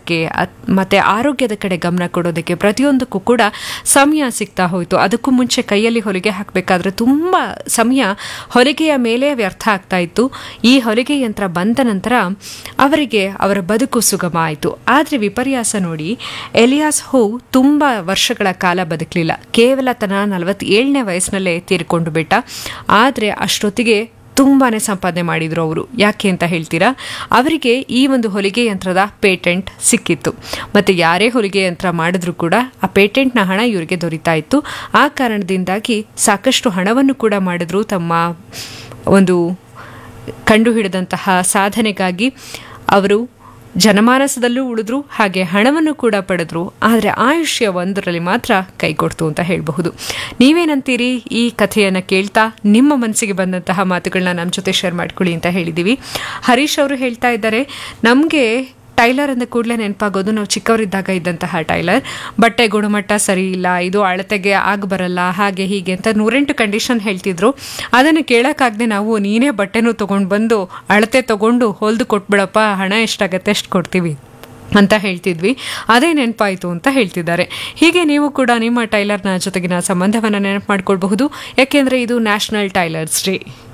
ಕೆಲಸಕ್ಕೆ ಅತ್- ಮತ್ತೆ ಆರೋಗ್ಯದ ಕಡೆ ಗಮನ ಕೊಡೋದಕ್ಕೆ ಪ್ರತಿಯೊಂದಕ್ಕೂ ಕೂಡ ಸಮಯ ಸಿಗ್ತಾ ಹೋಯಿತು ಅದಕ್ಕೂ ಮುಂಚೆ ಕೈಯಲ್ಲಿ ಹೊಲಿಗೆ ಹಾಕಬೇಕಾದ್ರೆ ತುಂಬ ಸಮಯ ಹೊಲಿಗೆಯ ಮೇಲೆ ವ್ಯರ್ಥ ಆಗ್ತಾ ಇತ್ತು ಈ ಹೊಲಿಗೆ ಯಂತ್ರ ಬಂದ ನಂತರ ಅವರಿಗೆ ಅವರ ಬದುಕು ಸುಗಮ ಆಯಿತು ಆದರೆ ವಿಪರ್ಯಾಸ ನೋಡಿ ಎಲಿಯಾಸ್ ಹೋ ತುಂಬ ವರ್ಷಗಳ ಕಾಲ ಬದುಕಲಿಲ್ಲ ಕೇವಲ ತನ್ನ ನಲವತ್ತೇಳನೇ ವಯಸ್ಸಿನಲ್ಲೇ ತೀರಿಕೊಂಡು ಬಿಟ್ಟ ಆದರೆ ಅಷ್ಟೊತ್ತಿಗೆ ತುಂಬಾನೇ ಸಂಪಾದನೆ ಮಾಡಿದ್ರು ಅವರು ಯಾಕೆ ಅಂತ ಹೇಳ್ತೀರಾ ಅವರಿಗೆ ಈ ಒಂದು ಹೊಲಿಗೆ ಯಂತ್ರದ ಪೇಟೆಂಟ್ ಸಿಕ್ಕಿತ್ತು ಮತ್ತು ಯಾರೇ ಹೊಲಿಗೆ ಯಂತ್ರ ಮಾಡಿದ್ರು ಕೂಡ ಆ ಪೇಟೆಂಟ್ನ ಹಣ ಇವರಿಗೆ ದೊರೀತಾ ಇತ್ತು ಆ ಕಾರಣದಿಂದಾಗಿ ಸಾಕಷ್ಟು ಹಣವನ್ನು ಕೂಡ ಮಾಡಿದ್ರು ತಮ್ಮ ಒಂದು ಕಂಡುಹಿಡಿದಂತಹ ಸಾಧನೆಗಾಗಿ ಅವರು ಜನಮಾನಸದಲ್ಲೂ ಉಳಿದ್ರು ಹಾಗೆ ಹಣವನ್ನು ಕೂಡ ಪಡೆದ್ರು ಆದರೆ ಆಯುಷ್ಯ ಒಂದರಲ್ಲಿ ಮಾತ್ರ ಕೈಕೊಡ್ತು ಅಂತ ಹೇಳಬಹುದು ನೀವೇನಂತೀರಿ ಈ ಕಥೆಯನ್ನು ಕೇಳ್ತಾ ನಿಮ್ಮ ಮನಸ್ಸಿಗೆ ಬಂದಂತಹ ಮಾತುಗಳನ್ನ ನಮ್ಮ ಜೊತೆ ಶೇರ್ ಮಾಡ್ಕೊಳ್ಳಿ ಅಂತ ಹೇಳಿದ್ದೀವಿ ಹರೀಶ್ ಅವರು ಹೇಳ್ತಾ ಇದ್ದಾರೆ ನಮಗೆ ಟೈಲರ್ ಅಂದ ಕೂಡಲೇ ನೆನಪಾಗೋದು ನಾವು ಚಿಕ್ಕವರಿದ್ದಾಗ ಇದ್ದಂತಹ ಟೈಲರ್ ಬಟ್ಟೆ ಗುಣಮಟ್ಟ ಸರಿ ಇಲ್ಲ ಇದು ಅಳತೆಗೆ ಆಗ ಬರಲ್ಲ ಹಾಗೆ ಹೀಗೆ ಅಂತ ನೂರೆಂಟು ಕಂಡೀಷನ್ ಹೇಳ್ತಿದ್ರು ಅದನ್ನು ಕೇಳೋಕ್ಕಾಗದೆ ನಾವು ನೀನೇ ಬಟ್ಟೆನೂ ತೊಗೊಂಡು ಬಂದು ಅಳತೆ ತೊಗೊಂಡು ಹೊಲ್ದು ಕೊಟ್ಬಿಡಪ್ಪ ಹಣ ಎಷ್ಟಾಗತ್ತೆ ಅಷ್ಟು ಕೊಡ್ತೀವಿ ಅಂತ ಹೇಳ್ತಿದ್ವಿ ಅದೇ ನೆನಪಾಯಿತು ಅಂತ ಹೇಳ್ತಿದ್ದಾರೆ ಹೀಗೆ ನೀವು ಕೂಡ ನಿಮ್ಮ ಟೈಲರ್ನ ಜೊತೆಗಿನ ಸಂಬಂಧವನ್ನು ನೆನಪು ಮಾಡ್ಕೊಳ್ಬಹುದು ಯಾಕೆಂದರೆ ಇದು ನ್ಯಾಷನಲ್ ಟೈಲರ್ಸ್ ಡೇ